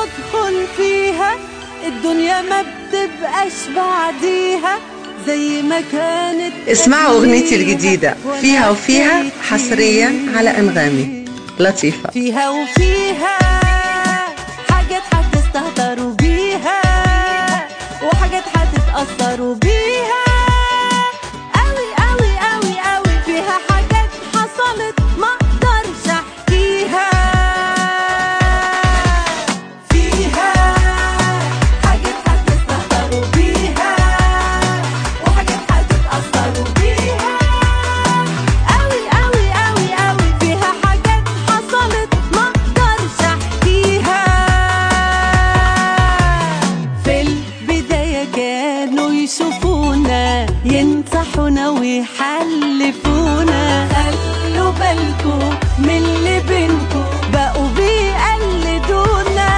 بدخل فيها الدنيا ما بتبقاش بعديها زي ما كانت اسمعوا أغنيتي الجديدة فيها وفيها حصريا على أنغامي لطيفة فيها وفيها حاجات هتستهتروا بيها وحاجات هتتأثروا بيها قوي قوي قوي قوي فيها حاجات حصلت ما اقدرش احكيها فيها حاجات هتستهتروا بيها وحاجات هتتأثروا بيها قوي قوي قوي قوي فيها حاجات حصلت ما اقدرش احكيها في البداية كانوا يشوفونا ينصحونا ويحلفونا خلوا بالكوا من اللي بينكوا بقوا بيقلدونا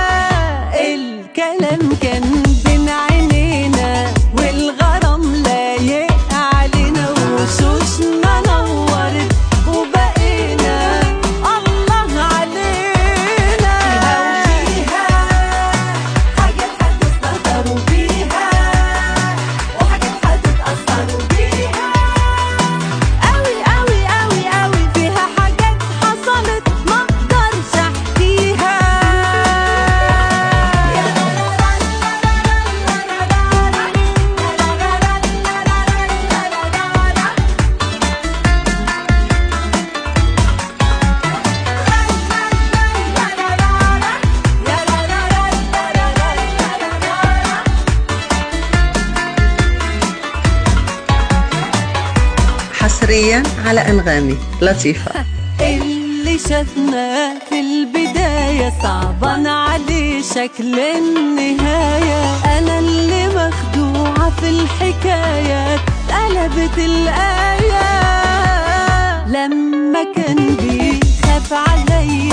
الكلام كان بين عينينا والغرام لايق علينا وشوشنا نورت وبقينا الله علينا فيها حاجات هتستهتروا بيها وحاجات هتتأثروا بيها قوي قوي قوي قوي فيها حاجات حصلت ما اقدرش احكيها حصريا على أنغامي لطيفة اللي شافنا في البداية صعبان عليه شكل النهاية أنا اللي مخدوعة في الحكاية اتقلبت الآية لما كان بيخاف عليا